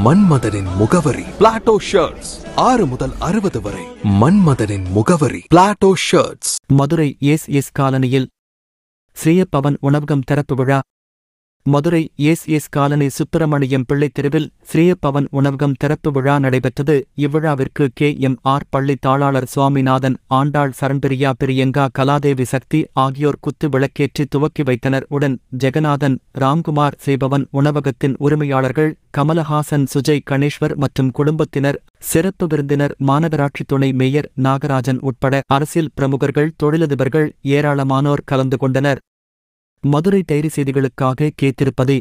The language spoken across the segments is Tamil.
மன்மதனின் முகவரி பிளாட்டோ ஷர்ட்ஸ் ஆறு முதல் அறுபது வரை மன்மதனின் முகவரி Plato shirts Madurai S S காலனியில் ஸ்ரீயப்பவன் உணவகம் திறப்பு விழா Madurai S S colony Subramaniam Pillai தெருவில் ஸ்ரீயப்பவன் உணவகம் திறப்பு விழா நடைபெற்றது இவ்விழாவிற்கு கே எம் ஆர் பள்ளி தாளாளர் சுவாமிநாதன் ஆண்டாள் சரண்பிரியா பிரியங்கா கலாதேவி சக்தி ஆகியோர் குத்து விளக்கேற்றி துவக்கி வைத்தனர் உடன் ஜெகநாதன் ராம்குமார் செய்பவன் உணவகத்தின் உரிமையாளர்கள் கமலஹாசன் சுஜய் கணேஸ்வர் மற்றும் குடும்பத்தினர் சிறப்பு விருந்தினர் மாநகராட்சி துணை மேயர் நாகராஜன் உட்பட அரசியல் பிரமுகர்கள் தொழிலதிபர்கள் ஏராளமானோர் கலந்து கொண்டனர் மதுரை டைரி செய்திகளுக்காக கேத்திருப்பதே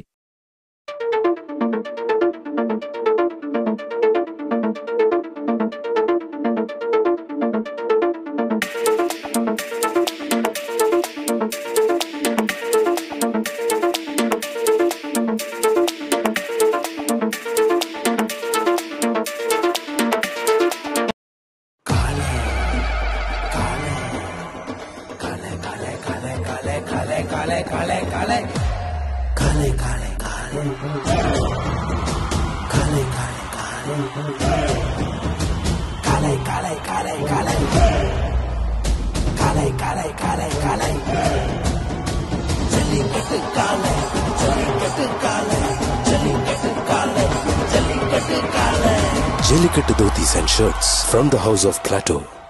Jellicut Dhotis and shirts from the house of Plateau.